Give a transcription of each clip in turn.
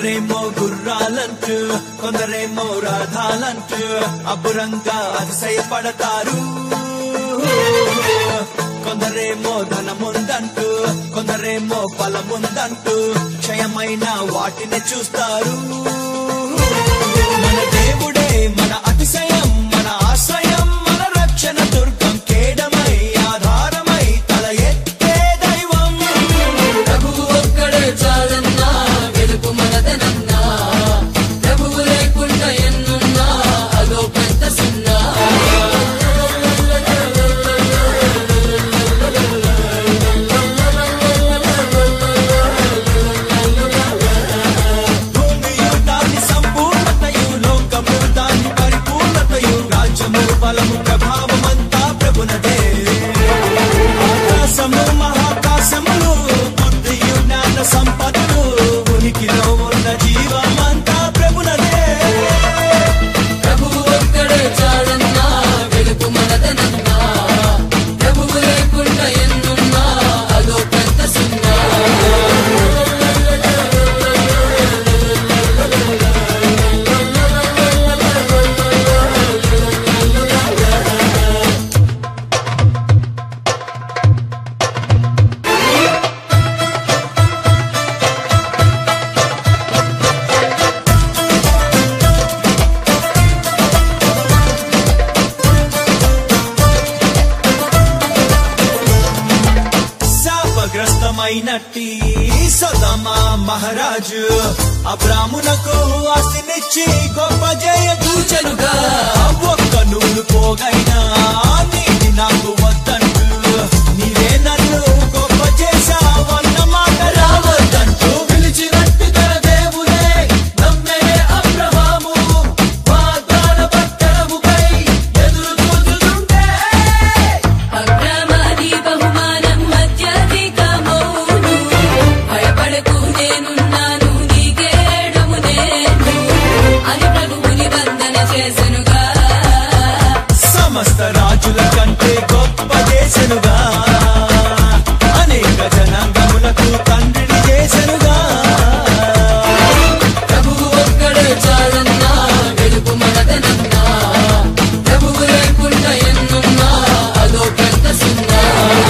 కొందరేమో గుర్రాలంటూ కొందరేమో రథాలంటూ అబ్బురంగా అతిశయపడతారు కొందరేమో ధనముందంటూ కొందరేమో బలముందంటూ క్షయమైన వాటిని చూస్తారు మన దేవుడే మన అతిశయం మన ఆశ్రయం మన రక్షణ దుర్గం కేడమై ఆధారమై తల ఎత్తే దైవం ప్రభువు ఒక్కడే చాలన్నా వెలుగు మనదనన్నా ప్రభువు లేకుండా ఎన్నున్నా అదో పెద్ద సున్నా భూమియు దాని సంపూర్ణతయు లోకము దాని పరిపూర్ణతయు రాజ్యము బలము ప్రభావమంతా ప్రభునదే ఆకాశము మహాకాశములు బుద్ధియు జ్ఞాన సంపదలు ఉనికిలో ఉన్న జీవమంతా ప్రభునదే ప్రభువు ఒక్కడే చాలన్నా వెలుగు మనదనన్నా ప్రభువు లేకుండా ఎన్నున్నా అదో పెద్ద సున్నా శాపగ్రస్తమైనట్టి సదమా మహారాజు అబ్రామునకు ఆస్తినిచ్చి గొప్ప జయ కూచనుగా ఒక్క నూలు పోగైనా నీది నాకు వద్దంటూ నీవే నన్ను గొప్ప చేశావన్న మాట రావద్దంటూ పిలిచినట్టు తన దేవుడే నమ్మే అబ్రహాము వాగ్దాన పట్టణముపై ఎదురు చూచుతుంటే అగ్రమాది బహుమానం అత్యధికమౌను భయపడకు నేనున్నాను నీకేడము నేను అని ప్రభువుని వందన చేసెనుగా సమస్త రాజుల కంటే గొప్ప చేసెనుగా అనేక జనాంగములకు తండ్రిని చేసెనుగా ప్రభువు ఒక్కడే చాలన్నా వెలుగు మనదనన్నా ప్రభువు లేకుండా ఎన్నున్నా అదో పెద్ద సున్నా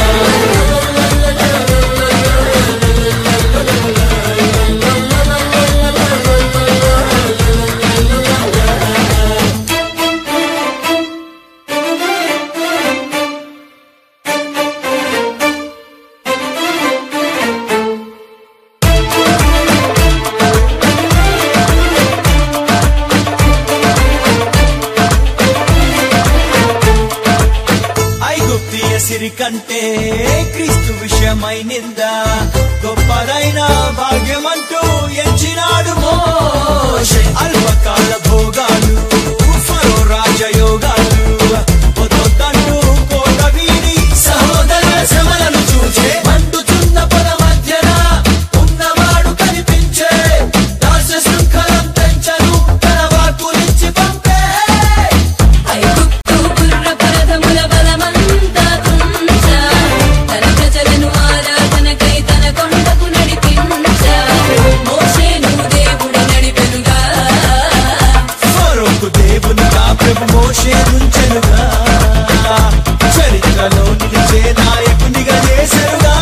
ఐగుప్తియ సిరి కంటే క్రీస్తు విషయమై నింద గొప్పదైన భాగ్యమంటూ ఎంచినాడు మోషే అల్పకాల భోగాలు ఫరో రాజయోగాలు వదొద్దంటూ కోట వీడి సహోదర శ్రమలను చూచే మండుచున్న పొద మధ్యన ఉన్నవాడు కనిపించే దాస శృంఖలం పెంచను తన వాక్కులిచ్చి పంపే ఐగుప్తు గుర్ర పరదముల బలమంతా తుంచ తన ప్రజలను ఆరాధనకై తన కొండకు నడిపించ మోషేను దేవుడు నడిపెనుగా ఫరోకు దేవునిగా ప్రభు మోషే నుంచెనుగా చరిత్రలో నిలిచే నాయకునిగా చేసెనుగా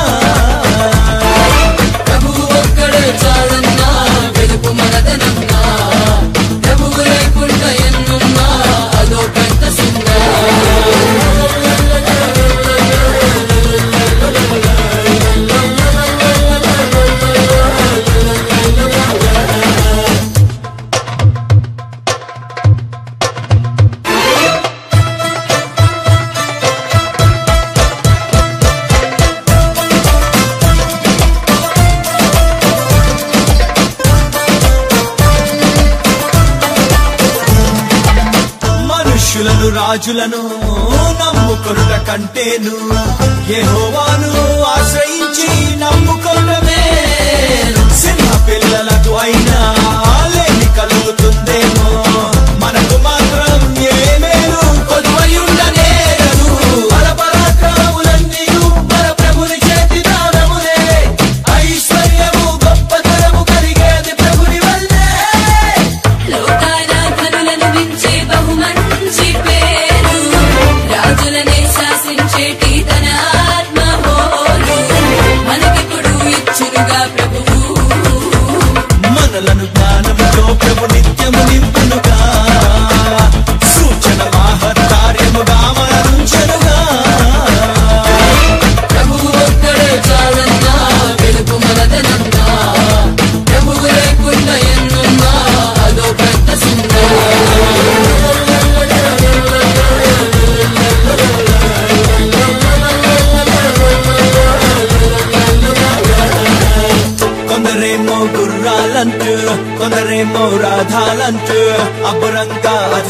ప్రభువు ఒక్కడే చాలన్నా వెలుగు మనదనన్నా ప్రభువు లేకుండా ఎన్నున్నా అదో పెద్ద సున్నా మనుష్యులను రాజులను నమ్ముకొనుట కంటేను యెహోవాను ఆశ్రయించి నమ్ముకొనమే సింహ పిల్లలకు అయినా లేని కలుగుతుందేమో మనకు మాత్రం ఏమేలు కొలువయుండనేరదు మన పరాక్రమములన్నీయు మన ప్రభుని చేతి దానములే ఐశ్వర్యము గొప్పతనము కలిగేది ప్రభుని వల్లే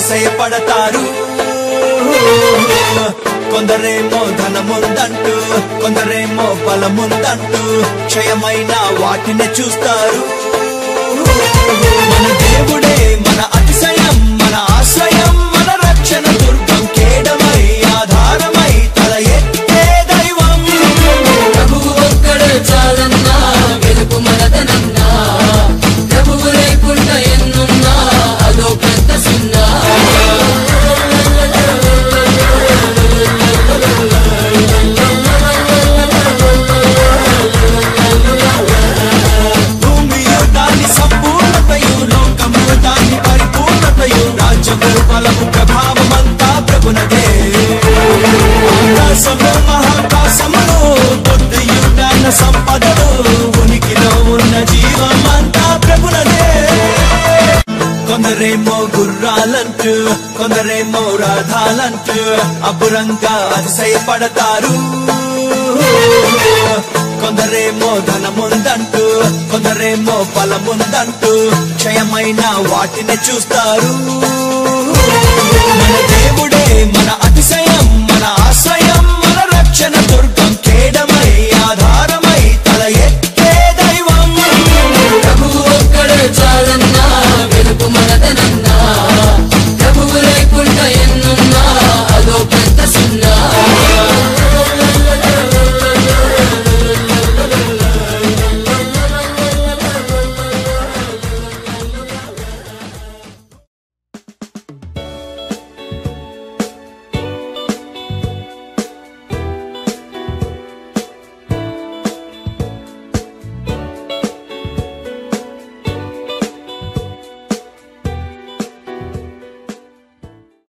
అతిశయపడతారు కొందరేమో ధనముందంటూ కొందరేమో బలముందంటూ క్షయమైన వాటిని చూస్తారు మన దేవుడే మన అతిశయం మన ఆశ్రయం మన రక్షణ దుర్గం కేడమై ఆధారమై తల ఎత్తే దైవం ప్రభువు ఒక్కడే చాలన్నా వెలుపు మనదనన్నా ప్రభువు లేకుండా ఎన్నున్నా అదో పెద్ద సున్నా భూమియు దాని సంపూర్ణతయు లోకము దాని పరిపూర్ణతయు రాజ్యము బలము ప్రభావమంతా ప్రభునదే ఆకాశము మహాకాశములు బుద్ధియు జ్ఞాన సంపదలు ఉనికిలో ఉన్న జీవమంతా ప్రభునదే కొందరేమో గుర్రాలంటూ కొందరేమో రథాలంటూ అబ్బురంగా అతిశయపడతారు కొందరేమో ధనముందంటూ కొందరేమో బలముందంటూ క్షయమైన వాటిని చూస్తారు మన దేవుడే మన